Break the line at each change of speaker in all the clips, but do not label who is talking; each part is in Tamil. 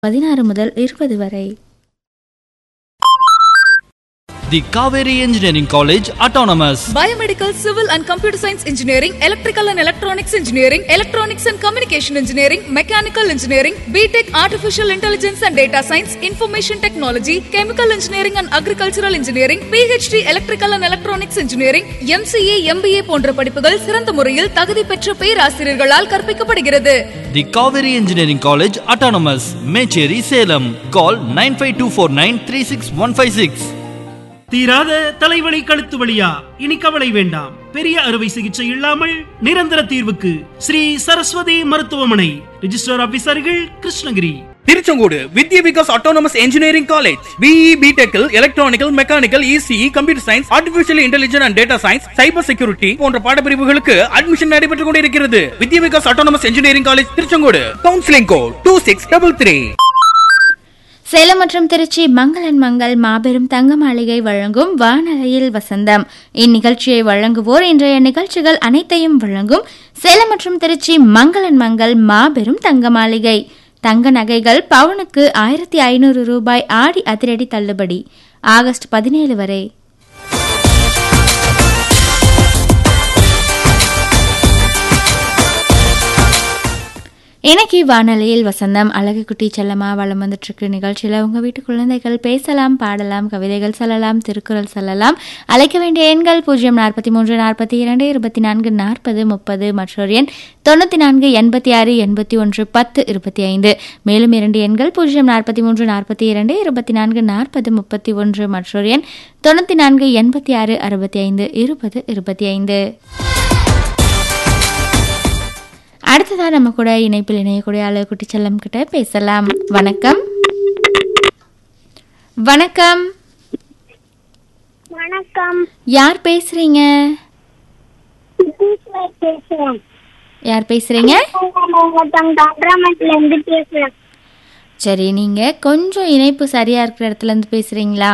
பதினாறு முதல் இருபது வரை
The Kaveri Engineering College Autonomous.
Biomedical, Civil and Computer Science Engineering, Electrical and Electronics Engineering, Electronics and Communication Engineering, Mechanical Engineering, BTech Artificial Intelligence and Data Science, Information Technology, Chemical Engineering and Agricultural Engineering, PhD Electrical and Electronics Engineering, MCA, MBA போன்ற படிப்புகள் சிறந்த முறையில் தகுதி பெற்ற பேராசிரியர்களால் கற்பிக்கப்படுகிறது
The Kaveri Engineering College Autonomous. Mecheri Salem. Call 95249
தீராத தலைவலி கழுத்து வலியா இனி கவலை வேண்டாம் பெரிய அறுவை சிகிச்சை இல்லாமல் நிரந்தர தீர்வுக்கு ஸ்ரீ சரஸ்வதி மருத்துவமனை ரிஜிஸ்டர் ஆபீசர்கள் Krishnagiri
Tiruchengode Vidya Vikas autonomous engineering college BE பிடெக்கில் electronical mechanical ECE computer science artificial intelligence and data science cyber security போன்ற பாடப்பிரிவுகளுக்கு அட்மிஷன் நடைபெற்றுக் கொண்டிருக்கிறது Vidya Vikas autonomous engineering college Tiruchengode counselling code two six double three
Salem மற்றும் திருச்சி மங்களன் மங்கள் மாபெரும் தங்க மாளிகை வழங்கும் வானலையில் வசந்தம் இந்நிகழ்ச்சியை வழங்குவோர் இன்றைய நிகழ்ச்சிகள் அனைத்தையும் வழங்கும் சேலம் மற்றும் திருச்சி மங்களன் மங்கள் மாபெரும் தங்க மாளிகை தங்க நகைகள் பவுனுக்கு ஆயிரத்தி ஐநூறு ரூபாய் ஆடி அதிரடி தள்ளுபடி ஆகஸ்ட் பதினேழு வரை இன்னைக்கு வானொலியில் வசந்தம் அழகு குட்டி செல்லமா வளம் வந்துட்டு இருக்கு நிகழ்ச்சியில உங்க வீட்டு குழந்தைகள் பேசலாம் பாடலாம் கவிதைகள் சொல்லலாம் திருக்குறள் சொல்லலாம் அழைக்க வேண்டிய எண்கள் பூஜ்ஜியம் நாற்பத்தி மூன்று நாற்பத்தி இரண்டு இருபத்தி நான்கு நாற்பது முப்பது மற்றொரு எண் தொண்ணூத்தி நான்கு எண்பத்தி ஆறு எண்பத்தி ஒன்று பத்து இருபத்தி ஐந்து மேலும் இரண்டு எண்கள் பூஜ்ஜியம் நாற்பத்தி மூன்று நாற்பத்தி இரண்டு இருபத்தி நான்கு நாற்பது முப்பத்தி ஒன்று மற்றொரு எண் தொண்ணூத்தி நான்கு எண்பத்தி ஆறு அறுபத்தி ஐந்து இருபது இருபத்தி ஐந்து அடுத்ததா நம்ம கூட இணைப்பில் இணையக்கூடிய ஆளு குட்டி செல்லம் கிட்ட பேசலாம் வணக்கம் வணக்கம்
வணக்கம்
யார் பேசுறீங்க
டீச்சர் பேசுறேன்
யார் பேசுறீங்க
கன்றாமட்ல இருந்து பேசுறேன்
சரி நீங்க கொஞ்சம் இணைப்பு சரியா இருக்கிற இடத்துல இருந்து பேசுறீங்களா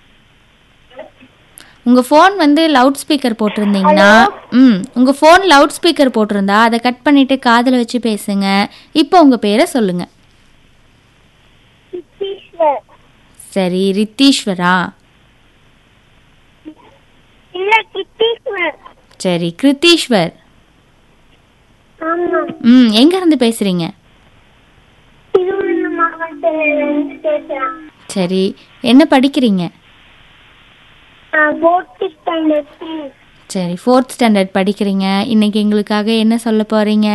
உங்க ஃபோன் வந்து லவுட் ஸ்பீக்கர் போட்டிருந்தீங்கன்னா ம் உங்க ஃபோன் லவுட் ஸ்பீக்கர் போட்டிருந்தா அதை கட் பண்ணிட்டு காதுல வச்சு பேசுங்க இப்போ உங்க பேரை சொல்லுங்க
டீச்சர்
சரி ரித்தீஸ்வரா
இல்ல டீச்சர்
சரி கிருத்தீஸ்வர்
ஆமா
ம் எங்க இருந்து பேசுறீங்க
திருவண்ணாமலை மாவட்டத்துல இருந்து பேசுறேன்
சரி என்ன படிக்கிறீங்க
போட்டு ஸ்டாண்டர்ட்
சரி ஃபோர்த் ஸ்டாண்டர்ட் படிக்கிறீங்க இன்னைக்கு எங்களுக்காக என்ன சொல்ல போறீங்க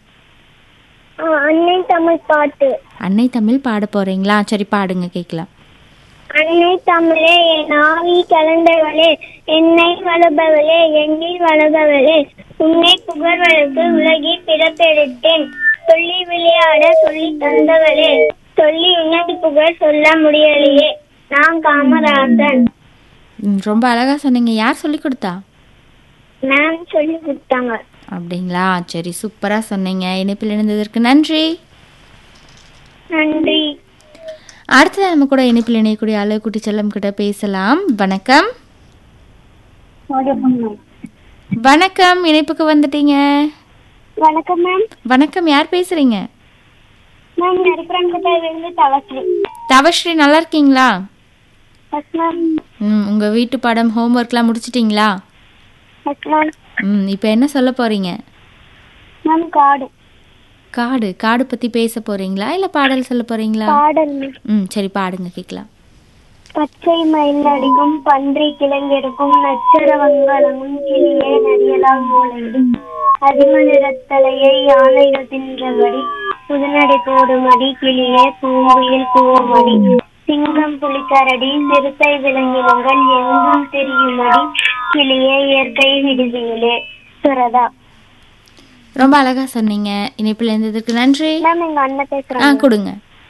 அன்னை தமிழ் பாட்டு
அன்னை தமிழ் பாட போறீங்களா சரி பாடுங்க கேட்கலாம்
அன்னை தமிழே என் ஆவி கலந்தவளே என்னை வளர்பவளே எண்ணில் வளர்பவளே உன்னை புகழ்வதற்கு உலகில் பிறப்பெடுத்தேன் சொல்லி விளையாட சொல்லி தந்தவளே சொல்லி உன்னதி புகழ் சொல்ல முடியலையே நான் காமராசன்
ம், ரொம்ப அழகா சொன்னீங்க யார் சொல்லி கொடுத்தா
மேம் சொல்லி கொடுத்தாங்க
அப்படிங்களா சரி சூப்பரா சொன்னீங்க இணைப்பில் இணைந்ததற்கு நன்றி
நன்றி
அடுத்தது நம்ம கூட இணைப்பில் இணையக்கூடிய ஆளு குட்டி செல்லம் கிட்ட பேசலாம் வணக்கம் வணக்கம் இணைப்புக்கு வந்துட்டீங்க
வணக்கம் மேம்
வணக்கம் யார் பேசுறீங்க
மேம் நரிப்பரங்கிட்ட தவஸ்ரீ
தவஸ்ரீ நல்லா இருக்கீங்களா
எஸ் மேம்
ம் உங்க வீட்டு பாடம் ஹோம்ஒர்க்லாம் முடிச்சிட்டீங்களா
எஸ் மேம்
ம் இப்போ என்ன சொல்ல போறீங்க
மேம் காடு
காடு காடு பத்தி பேச போறீங்களா இல்ல பாடல் சொல்ல போறீங்களா
பாடல் மேம்
ம் சரி பாடுங்க கேட்கலாம்
பச்சை மயில் அடிக்கும் பன்றி கிழங்கெடுக்கும் நச்சர வங்கலமும் கிளியே நரியலாம் மூளையிடும் அதிம நிறத்தலையை யானைகள் தின்றபடி புதுநடை போடுமடி கிளியே பூங்குயில் கூவமடி சிங்கம் புலிக்கரடி சிறுத்தை விலங்கினங்கள் எங்கும் தெரியுமடி கிளியே இயற்கை விடுதியிலே சுரதா
ரொம்ப அழகா சொன்னீங்க இணைப்பில் இருந்ததுக்கு நன்றி
மேம் எங்க அண்ணன்
ஆ
பேசுறாங்க
கொடுங்க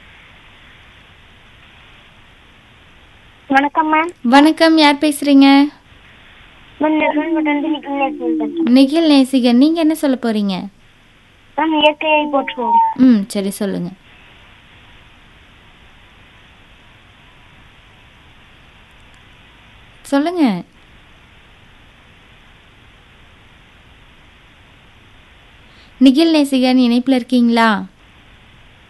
வணக்கம் மேம்
வணக்கம் யார் பேசுறீங்க
மேம் நெருங்கல் வந்து நிக்கல் பேசுறேன்
நிகில் நேசிகன் நீங்க என்ன சொல்ல போறீங்க
மேம் இயற்கையை போற்றுவோம்
ம் சரி சொல்லுங்க சொல்லுங்க நிகில் நேசிகன் இணைப்பில் இருக்கீங்களா